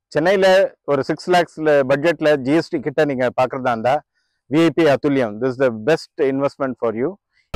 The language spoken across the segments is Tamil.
சென்னையில் ஒரு சிக்ஸ் லேக்ஸில் பட்ஜெட்டில் ஜிஎஸ்டி கிட்ட நீங்கள் பார்க்குறதா இருந்தால் VIP Athulyam this the best investment for you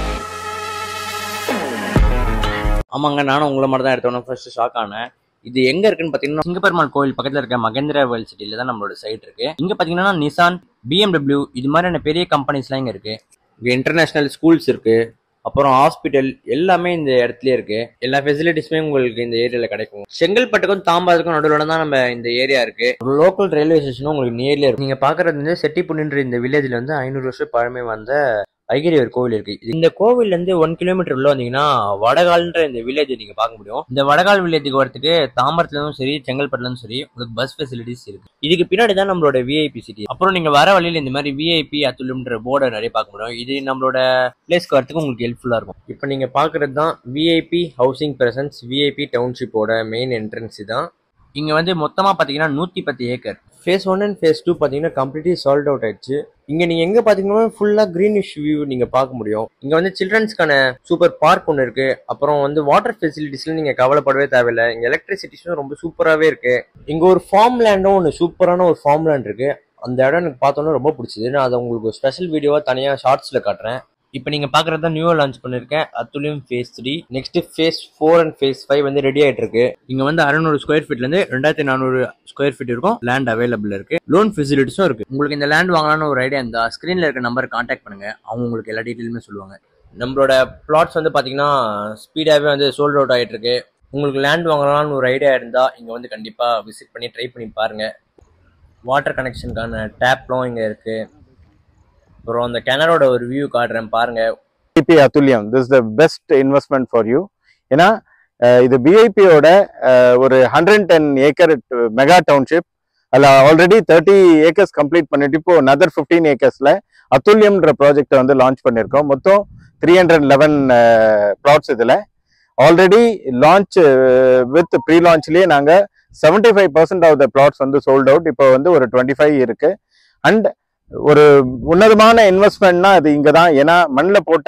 ஆமாங்க நானும் உங்களை மாதிரி தான் எடுத்தோம் ஃபர்ஸ்ட் ஷாக் ஆனேன் இது எங்க இருக்குன்னு பாத்தீங்கன்னா சிங்கப்பெருமாள் கோவில் பக்கத்துல இருக்க மகேந்திரா வேர்ல்ட் சிட்டில தான் நம்மளோட சைட் இருக்கு இங்க பாத்தீங்கன்னா நிசான் பிஎம்டபிள்யூ இது மாதிரியான பெரிய கம்பெனிஸ்லாம் இங்க இருக்கு இங்க இன்டர்நேஷனல் ஸ்கூல்ஸ் இருக்கு அப்புறம் ஹாஸ்பிட்டல் எல்லாமே இந்த இடத்துலயே இருக்கு எல்லா ஃபெசிலிட்டிஸுமே உங்களுக்கு இந்த ஏரியால கிடைக்கும் செங்கல்பட்டுக்கும் தாம்பாதுக்கும் நடுவில் தான் நம்ம இந்த ஏரியா இருக்கு ஒரு லோக்கல் ரயில்வே ஸ்டேஷனும் உங்களுக்கு நியர்ல இருக்கு நீங்க பாக்குறது வந்து செட்டிப்புண்ணின்ற இந்த வில்லேஜ்ல வந்து ஐநூறு வருஷம் பழமை வந்த ஐகிரியவர் கோவில் இருக்கு இந்த கோவில்ல இருந்து ஒன் கிலோமீட்டர் உள்ள வந்தீங்கன்னா வடகால்ன்ற இந்த வில்லேஜ் நீங்க பார்க்க முடியும் இந்த வடகால் வில்லேஜுக்கு வரதுக்கு தாம்பரத்துல இருந்தும் சரி செங்கல்பட்டுல இருந்தும் சரி உங்களுக்கு பஸ் ஃபெசிலிட்டிஸ் இருக்கு இதுக்கு பின்னாடி தான் நம்மளோட விஐபி சிட்டி அப்புறம் நீங்க வர வழியில இந்த மாதிரி விஐபி அத்துலும்ன்ற போர்டை நிறைய பார்க்க முடியும் இது நம்மளோட பிளேஸ்க்கு வரதுக்கு உங்களுக்கு ஹெல்ப்ஃபுல்லா இருக்கும் இப்போ நீங்க பாக்குறது தான் விஐபி ஹவுசிங் பிரசன்ஸ் விஐபி டவுன்ஷிப்போட மெயின் என்ட்ரன்ஸ் தான் இங்க வந்து மொத்தமா பாத்தீங்கன்னா நூத்தி பத்து acre phase one and phase two பாத்தீங்கன்னா கம்ப்ளீட்லி சால்ட் அவுட் ஆயிடுச்சு இங்க நீங்க எங்க பாத்தீங்கன்னா ஃபுல்லா கிரீனிஷ் வியூ நீங்க பார்க்க முடியும் இங்க வந்து சில்ட்ரன்ஸ்க்கான சூப்பர் பார்க் ஒன்று இருக்கு அப்புறம் வந்து வாட்டர் ஃபெசிலிட்டிஸ்ல நீங்க கவலைப்படவே தேவையில்லை இங்க எலக்ட்ரிசிட்டிஸும் ரொம்ப சூப்பராகவே இருக்கு இங்க ஒரு ஃபார்ம் லேண்டும் ஒன்று சூப்பரான ஒரு ஃபார்ம் லேண்ட் இருக்கு அந்த இடம் எனக்கு பார்த்தோன்னே ரொம்ப பிடிச்சது நான் அதை உங்களுக்கு ஒரு ஸ்பெஷல் வீடியோவா தனியா ஷார்ட்ஸ்ல காட்டுறேன் இப்போ நீங்க பாக்குறது தான் நியூவா லான்ச் பண்ணிருக்கேன் Athulyam phase three next phase four and phase five வந்து ரெடி ஆயிட்டு இருக்கு இங்க வந்து அறுநூறு ஸ்கொயர் ஃபீட்ல இருந்து ரெண்டாயிரத்தி நானூறு ஸ்கொயர் ஃபீட் இருக்கும் லேண்ட் அவைலபிள் இருக்கு லோன் ஃபெசிலிட்டிஸும் இருக்கு உங்களுக்கு இந்த லேண்ட் வாங்கலாம்னு ஒரு ஐடியா இருந்தா ஸ்கிரீன்ல இருக்க நம்பர் கான்டாக்ட் பண்ணுங்க அவங்க உங்களுக்கு எல்லா டீட்டெயிலுமே சொல்லுவாங்க நம்மளோட பிளாட்ஸ் வந்து பாத்தீங்கன்னா ஸ்பீடாவே வந்து சோல்ட் அவுட் ஆயிட்டு இருக்கு உங்களுக்கு லேண்ட் வாங்கலாம்னு ஒரு ஐடியா இருந்தா இங்க வந்து கண்டிப்பா விசிட் பண்ணி ட்ரை பண்ணி பாருங்க வாட்டர் கனெக்ஷனுக்கான டேப்லாம் இங்க இருக்கு அப்புறம் அந்த கிணறோட ஒரு வியூ காட்டுறேன் பாருங்க VIP Athulyam this the best investment for you ஏன்னா அஹ், இது பிஐபியோட ஒரு hundred ten acre mega township அதில் ஆல்ரெடி தேர்ட்டி ஏக்கர்ஸ் கம்ப்ளீட் பண்ணிட்டு இப்போ நதர் ஃபிஃப்டீன் ஏக்கர்ஸில் அத்துல்யம்ன்ற ப்ராஜெக்டை வந்து லான்ச் பண்ணியிருக்கோம் மொத்தம் த்ரீ ஹண்ட்ரட் லெவன் ப்ளாட்ஸ் இதில் ஆல்ரெடி லான்ச் வித் ப்ரீ லான்ச்லேயே நாங்கள் seventy five percent of the plots வந்து சோல்ட் அவுட் இப்போ வந்து ஒரு டுவெண்ட்டி ஃபைவ் இருக்கு அண்ட் ஒரு உன்னதமான இன்வெஸ்ட்மெண்ட்னா அது இங்கே தான் ஏன்னா மண்ணில் போட்ட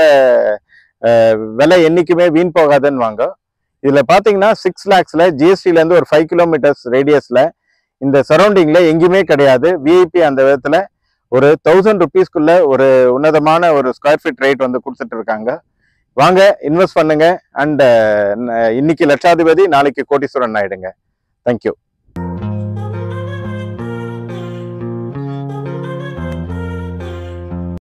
அஹ், விலை என்னைக்குமே வீண் போகாதுன்னு வாங்க இதில் பார்த்தீங்கன்னா சிக்ஸ் லேக்ஸில் ஜிஎஸ்டிலேருந்து ஒரு ஃபைவ் கிலோமீட்டர்ஸ் ரேடியஸில் இந்த சரௌண்டிங்கில் எங்கேயுமே கிடையாது விஐபி அந்த விதத்தில் ஒரு தௌசண்ட் ருபீஸ்க்குள்ள ஒரு உன்னதமான ஒரு ஸ்கொயர் ஃபீட் ரேட் வந்து கொடுத்துட்டு இருக்காங்க வாங்க இன்வெஸ்ட் பண்ணுங்க அண்ட் இன்னைக்கு லட்சாதிபதி நாளைக்கு கோடீஸ்வரன் ஆயிடுங்க தேங்க்யூ